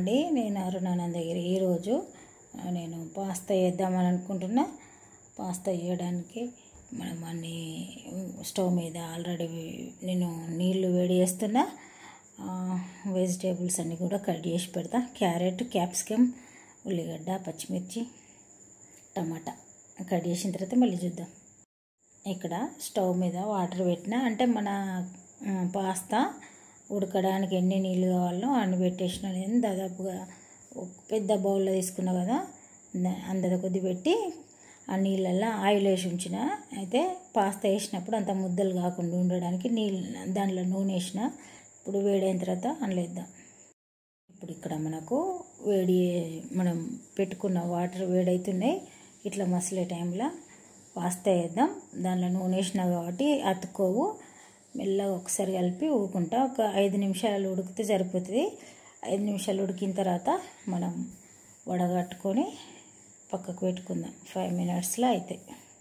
అండి నేను అరుణానంద దగ్గర ఈరోజు ఆ, నేను పాస్తా వేద్దామని అనుకుంటున్నా పాస్తా వేయడానికి మనం అన్ని స్టవ్ మీద ఆల్రెడీ నేను నీళ్లు వేడి చేస్తున్నా వెజిటేబుల్స్ అన్నీ కూడా కట్ చేసి పెడతా క్యారెట్ క్యాప్సికమ్ ఉల్లిగడ్డ పచ్చిమిర్చి టమాటా కట్ చేసిన తర్వాత మళ్ళీ చూద్దాం ఇక్కడ స్టవ్ మీద వాటర్ పెట్టిన అంటే మన ఆ, పాస్తా ఉడకడానికి ఎన్ని నీళ్ళు కావాలో అన్ని పెట్టేసిన నేను దాదాపుగా ఒక పెద్ద బౌల్లో తీసుకున్నా కదా దా- అందద కొద్ది పెట్టి ఆ నీళ్ళల్లో ఆయిల్ వేసి ఉంచిన అయితే పాస్తా వేసినప్పుడు అంత ముద్దలు కాకుండా ఉండడానికి నీళ్ళు దాంట్లో నూనె వేసిన ఇప్పుడు వేడైన తర్వాత అందులో వేద్దాం ఇప్పుడు ఇక్కడ మనకు వేడి మనం పెట్టుకున్న వాటర్ వేడవుతున్నాయి ఇట్లా మసలే టైంలో పాస్తా వేద్దాం దానిలో నూనె వేసినా కాబట్టి అతుక్కోవు మెల్లగా ఒకసారి కలిపి ఊరుకుంటా ఒక ఐదు నిమిషాలు ఉడికితే సరిపోతుంది ఐదు నిమిషాలు ఉడికిన తర్వాత మనం వడగట్టుకొని పక్కకు పెట్టుకుందాం ఫైవ్ మినిట్స్లో అవుతాయి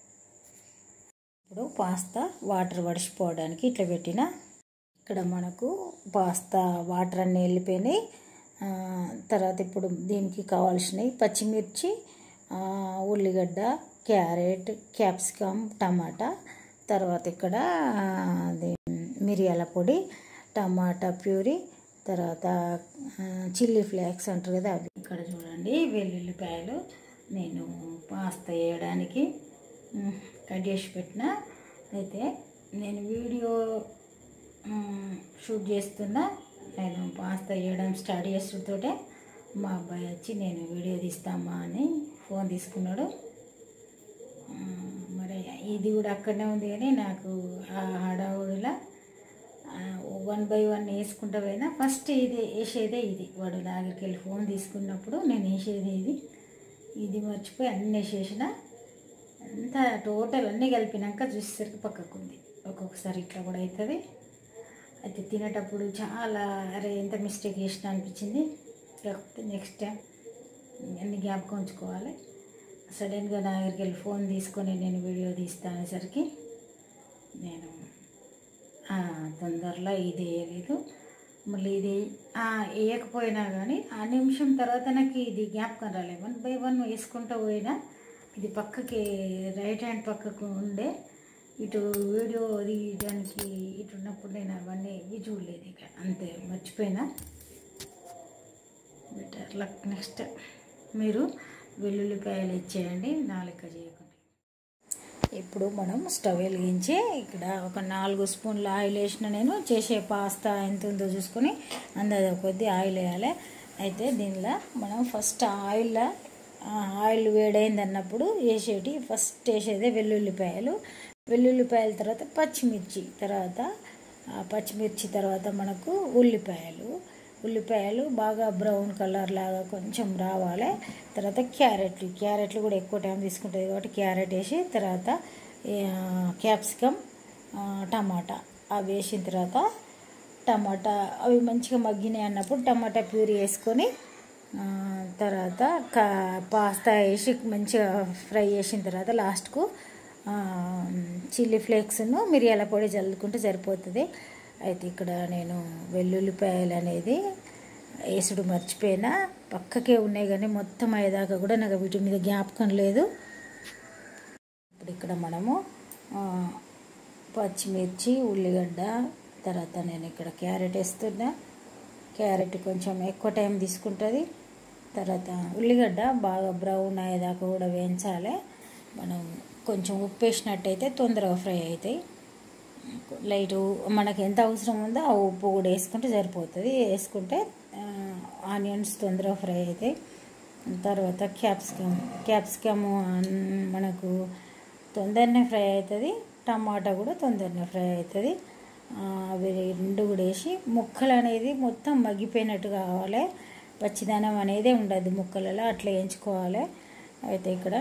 ఇప్పుడు పాస్తా వాటర్ వడిసిపోవడానికి ఇట్లా పెట్టిన ఇక్కడ మనకు పాస్తా వాటర్ అన్నీ వెళ్ళిపోయినాయి ఆ, తర్వాత ఇప్పుడు దీనికి కావాల్సినవి పచ్చిమిర్చి ఆ, ఉల్లిగడ్డ క్యారెట్ క్యాప్సికమ్ టమాటా తర్వాత ఇక్కడ ఆ, అది మిరియాల పొడి టమాటా ప్యూరీ తర్వాత ఆ, చిల్లీ ఫ్లేక్స్ అంటారు కదా అవి ఇక్కడ చూడండి వెల్లుల్లిపాయలు నేను పాస్తా వేయడానికి ఉమ్, కట్ చేసి పెట్టిన అయితే నేను వీడియో ఉమ్, షూట్ చేస్తున్నా నేను పాస్తా వేయడం స్టార్ట్ చేస్తుంటే మా అబ్బాయి వచ్చి నేను వీడియో తీస్తామా అని ఫోన్ తీసుకున్నాడు ఆ, మరి ఇది కూడా అక్కడనే ఉంది కానీ నాకు ఆ హడావుడిలా వన్ బై వన్ వేసుకుంటా పోయినా ఫస్ట్ ఇది వేసేదే ఇది వాడు నా దగ్గరికి వెళ్ళి ఫోన్ తీసుకున్నప్పుడు నేను వేసేది ఇది ఇది మర్చిపోయి అన్నీ వేసేసిన అంతా టోటల్ అన్నీ కలిపినాక చూసేసరికి పక్కకు ఉంది ఒక్కొక్కసారి ఇట్లా కూడా అవుతుంది అయితే తినేటప్పుడు చాలా అరే ఎంత మిస్టేక్ చేసిన అనిపించింది కాకపోతే నెక్స్ట్ టైం అన్ని జ్ఞాపకం ఉంచుకోవాలి సడన్గా నా దగ్గరికి వెళ్ళి ఫోన్ తీసుకొని నేను వీడియో తీస్తా అనేసరికి నేను ఆ, తొందరలో ఇది వేయలేదు మళ్ళీ ఇది ఆ, వేయకపోయినా కానీ ఆ నిమిషం తర్వాత నాకు ఇది జ్ఞాపకం రాలేదు వన్ బై వన్ వేసుకుంటూ పోయినా ఇది పక్కకి రైట్ హ్యాండ్ పక్కకు ఉండే ఇటు వీడియో తీయడానికి ఇటు ఉన్నప్పుడు నేను అవన్నీ ఇవి చూడలేదు ఇక అంతే మర్చిపోయినా బెటర్ లక్ నెక్స్ట్ మీరు వెల్లుల్లిపాయలు ఇచ్చేయండి నా లెక్క చేయకుండా ఇప్పుడు మనం స్టవ్ వెలిగించి ఇక్కడ ఒక నాలుగు స్పూన్ల ఆయిల్ వేసిన నేను చేసే పాస్తా ఎంత ఉందో చూసుకొని అందాజ కొద్ది ఆయిల్ వేయాలి అయితే దీనిలో మనం ఫస్ట్ ఆయిల్ ఆయిల్ వేడైంది అన్నప్పుడు వేసేటి ఫస్ట్ వేసేదే వెల్లుల్లిపాయలు వెల్లుల్లిపాయల తర్వాత పచ్చిమిర్చి తర్వాత ఆ పచ్చిమిర్చి తర్వాత మనకు ఉల్లిపాయలు ఉల్లిపాయలు బాగా బ్రౌన్ కలర్ లాగా కొంచెం రావాలి తర్వాత క్యారెట్లు క్యారెట్లు కూడా ఎక్కువ టైం తీసుకుంటుంది కాబట్టి క్యారెట్ వేసి తర్వాత క్యాప్సికమ్ టమాటా అవి వేసిన తర్వాత టమాటా అవి మంచిగా మగ్గినాయి అన్నప్పుడు టమాటా ప్యూరీ వేసుకొని ఆ, తర్వాత కా పాస్తా వేసి మంచిగా ఫ్రై చేసిన తర్వాత లాస్ట్కు చిల్లీ ఫ్లేక్స్ను మిరియాల పొడి చల్లుకుంటే సరిపోతుంది అయితే ఇక్కడ నేను వెల్లుల్లిపాయలు అనేది వేసుడు మర్చిపోయినా పక్కకే ఉన్నాయి కానీ మొత్తం అయ్యేదాకా కూడా నాకు వీటి మీద జ్ఞాపకం లేదు ఇప్పుడు ఇక్కడ మనము ఆ, పచ్చిమిర్చి ఉల్లిగడ్డ తర్వాత నేను ఇక్కడ క్యారెట్ వేస్తున్నా క్యారెట్ కొంచెం ఎక్కువ టైం తీసుకుంటుంది తర్వాత ఉల్లిగడ్డ బాగా బ్రౌన్ అయ్యేదాకా కూడా వేయించాలి మనం కొంచెం ఉప్పు వేసినట్టయితే తొందరగా ఫ్రై అవుతాయి లైట్ మనకి ఎంత అవసరం ఉందో ఆ ఉప్పు కూడా వేసుకుంటే సరిపోతుంది వేసుకుంటే ఆనియన్స్ తొందరగా ఫ్రై అవుతాయి తర్వాత క్యాప్సికమ్ క్యాప్సికమ్ మనకు తొందరనే ఫ్రై అవుతుంది టమాటా కూడా తొందరనే ఫ్రై అవుతుంది ఆ, అవి రెండు కూడా వేసి ముక్కలు అనేది మొత్తం మగ్గిపోయినట్టు కావాలి పచ్చిదనం అనేది ఉండదు ముక్కలలో అట్లా వేయించుకోవాలి అయితే ఇక్కడ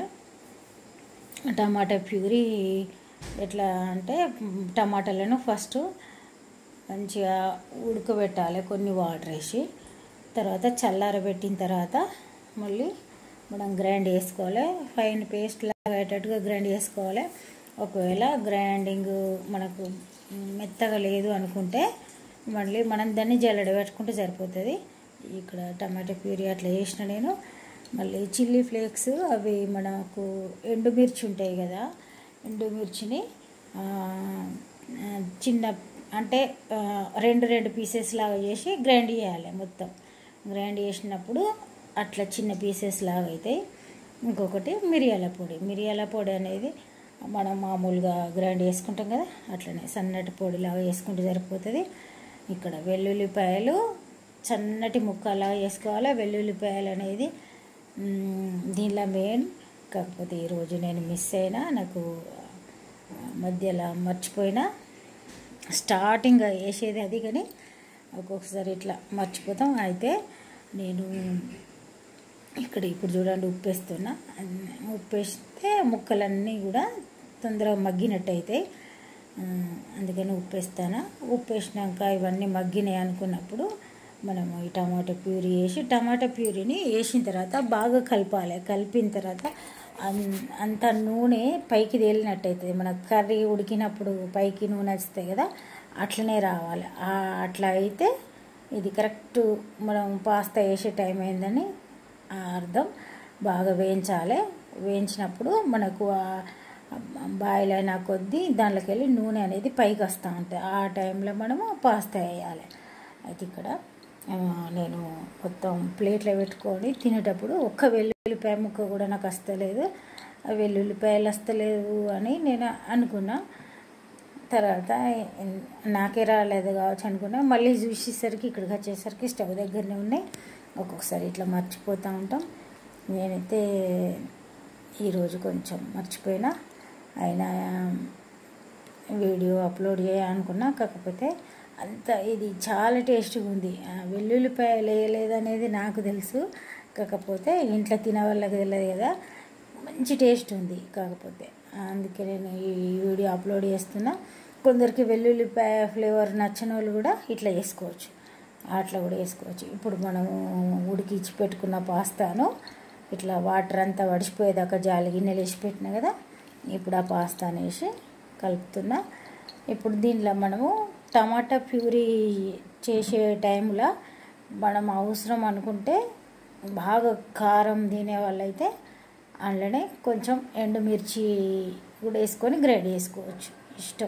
టమాటా ప్యూరీ ఎట్లా అంటే టమాటాలను ఫస్ట్ మంచిగా ఉడకబెట్టాలి కొన్ని వాటర్ వేసి తర్వాత చల్లారబెట్టిన తర్వాత మళ్ళీ మనం గ్రైండ్ చేసుకోవాలి ఫైన్ పేస్ట్ లాగా అయ్యేటట్టుగా గ్రైండ్ చేసుకోవాలి ఒకవేళ గ్రైండింగ్ మనకు మెత్తగా లేదు అనుకుంటే మళ్ళీ మనం దాన్ని జల్లెడ పెట్టుకుంటే సరిపోతుంది ఇక్కడ టమాటా ప్యూరీ అట్లా చేసిన నేను మళ్ళీ చిల్లీ ఫ్లేక్స్ అవి మనకు ఎండుమిర్చి ఉంటాయి కదా ఎండుమిర్చిని ఆ, ఆ, చిన్న అంటే ఆ, రెండు రెండు పీసెస్ లాగా చేసి గ్రైండ్ చేయాలి మొత్తం గ్రైండ్ చేసినప్పుడు అట్లా చిన్న పీసెస్ లాగా అవుతాయి ఇంకొకటి మిరియాల పొడి మిరియాల పొడి అనేది మనం మామూలుగా గ్రైండ్ చేసుకుంటాం కదా అట్లనే సన్నటి పొడిలాగా చేసుకుంటే సరిపోతుంది ఇక్కడ వెల్లుల్లిపాయలు సన్నటి ముక్కలాగా చేసుకోవాలి వెల్లుల్లిపాయలు అనేది మ్, దీనిలో మెయిన్ కాకపోతే ఈరోజు నేను మిస్ అయినా నాకు ఆ, మధ్యలో మర్చిపోయినా స్టార్టింగ్ వేసేది అది కానీ ఒక్కొక్కసారి ఇట్లా మర్చిపోతాం అయితే నేను ఇక్కడ ఇప్పుడు చూడండి ఉప్పు వేస్తున్నా అన్ని- ఉప్పు వేస్తే ముక్కలన్నీ కూడా తొందరగా మగ్గినట్టు అవుతాయి ఆ, అందుకని ఉప్పు వేస్తాను ఉప్పు వేసినాక ఇవన్నీ మగ్గినాయి అనుకున్నప్పుడు మనము ఈ టమాటా ప్యూరీ వేసి టమాటా ప్యూరీని వేసిన తర్వాత బాగా కలపాలి కలిపిన తర్వాత అన్- అంత నూనె పైకి తేలినట్టు అవుతుంది మన కర్రీ ఉడికినప్పుడు పైకి నూనె వస్తాయి కదా అట్లనే రావాలి ఆ, అట్లా అయితే ఇది కరెక్ట్ మనం పాస్తా వేసే టైం అయిందని ఆ అర్థం బాగా వేయించాలి వేయించినప్పుడు మనకు బాయిల్ అయిన కొద్దీ దాంట్లోకి వెళ్ళి నూనె అనేది పైకి వస్తూ ఉంటుంది ఆ టైంలో మనము పాస్తా వేయాలి అయితే ఇక్కడ ఆ, నేను మొత్తం ప్లేట్లో పెట్టుకొని తినేటప్పుడు ఒక్క వెల్లుల్లిపాయ ముక్క కూడా నాకు వస్తలేదు ఆ వెల్లుల్లిపాయలు వస్తలేదు అని నేను అనుకున్నా తర్వాత నాకే రాలేదు కావచ్చు అనుకున్నా మళ్ళీ చూసేసరికి ఇక్కడికి వచ్చేసరికి స్టవ్ దగ్గరనే ఉన్నాయి ఒక్కొక్కసారి ఇట్లా మర్చిపోతూ ఉంటాం నేనైతే ఈరోజు కొంచెం మర్చిపోయినా అయినా వీడియో అప్లోడ్ చేయాలనుకున్నా కాకపోతే అంత ఇది చాలా టేస్ట్గా ఉంది ఆ వెల్లుల్లిపాయలు వేయలేదనేది నాకు తెలుసు కాకపోతే ఇంట్లో తినే వాళ్ళకి తెలియదు కదా మంచి టేస్ట్ ఉంది కాకపోతే అందుకే నేను ఈ వీడియో అప్లోడ్ చేస్తున్నా కొందరికి వెల్లుల్లిపాయ ఫ్లేవర్ నచ్చని వాళ్ళు కూడా ఇట్లా చేసుకోవచ్చు అట్లా కూడా వేసుకోవచ్చు ఇప్పుడు మనము ఉడికించి పెట్టుకున్న పాస్తాను ఇట్లా వాటర్ అంతా వడిసిపోయేదాకా జాలి గిన్నెలు వేసి పెట్టినా కదా ఇప్పుడు ఆ పాస్తాను వేసి కలుపుతున్నా ఇప్పుడు దీనిలో మనము టమాటా ప్యూరీ చేసే టైంలో మనం అవసరం అనుకుంటే బాగా కారం తినే వాళ్ళైతే అందులోనే కొంచెం ఎండుమిర్చి కూడా వేసుకొని గ్రైండ్ చేసుకోవచ్చు ఇష్టం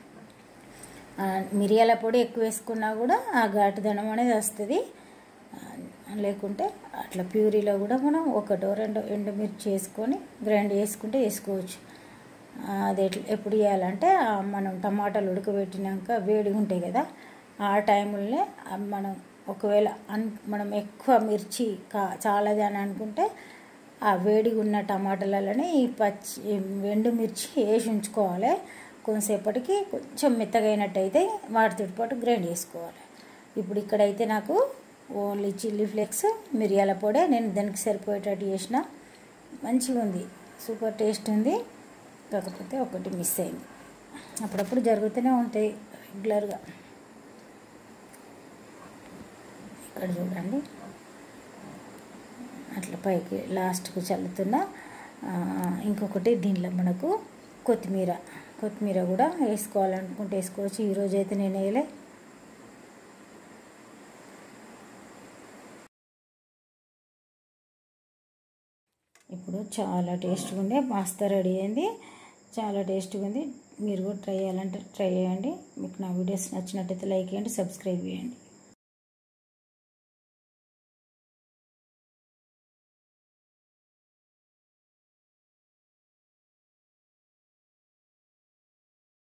ఆ, మిరియాల పొడి ఎక్కువ వేసుకున్నా కూడా ఆ ఘాటుదనం అనేది వస్తుంది ఆ, లేకుంటే అట్లా ప్యూరీలో కూడా మనం ఒకటో రెండో ఎండుమిర్చి వేసుకొని గ్రైండ్ చేసుకుంటే వేసుకోవచ్చు ఆ, అది ఎట్లా ఎప్పుడు చేయాలంటే ఆ, మనం టమాటాలు ఉడకబెట్టినాక వేడిగా ఉంటాయి కదా ఆ టైంలోనే ఆ మనం ఒకవేళ అన్ మనం ఎక్కువ మిర్చి కా చాలది అని అనుకుంటే ఆ వేడిగా ఉన్న టమాటాలలోనే ఈ పచ్చి ఎండు మిర్చి వేసి ఉంచుకోవాలి కొంతసేపటికి కొంచెం మెత్తగా అయినట్టయితే వాటితో పాటు గ్రైండ్ చేసుకోవాలి ఇప్పుడు ఇక్కడైతే నాకు ఓన్లీ చిల్లీ ఫ్లేక్స్ మిరియాల పొడి నేను దానికి సరిపోయేటట్టు చేసిన మంచిగా ఉంది సూపర్ టేస్ట్ ఉంది కాకపోతే ఒకటి మిస్ అయింది అప్పుడప్పుడు జరుగుతూనే ఉంటాయి రెగ్యులర్గా ఇక్కడ చూడండి అట్లా పైకి లాస్ట్కు చల్లుతున్న ఆ, ఇంకొకటి దీనిలో మనకు కొత్తిమీర కొత్తిమీర కూడా వేసుకోవాలనుకుంటే వేసుకోవచ్చు ఈరోజు అయితే నేను వేయలే ఇప్పుడు చాలా టేస్ట్గా ఉండే పాస్తా రెడీ అయింది చాలా టేస్ట్గా ఉంది మీరు కూడా ట్రై చేయాలంటే ట్రై చేయండి మీకు నా వీడియోస్ నచ్చినట్టయితే లైక్ చేయండి సబ్స్క్రైబ్ చేయండి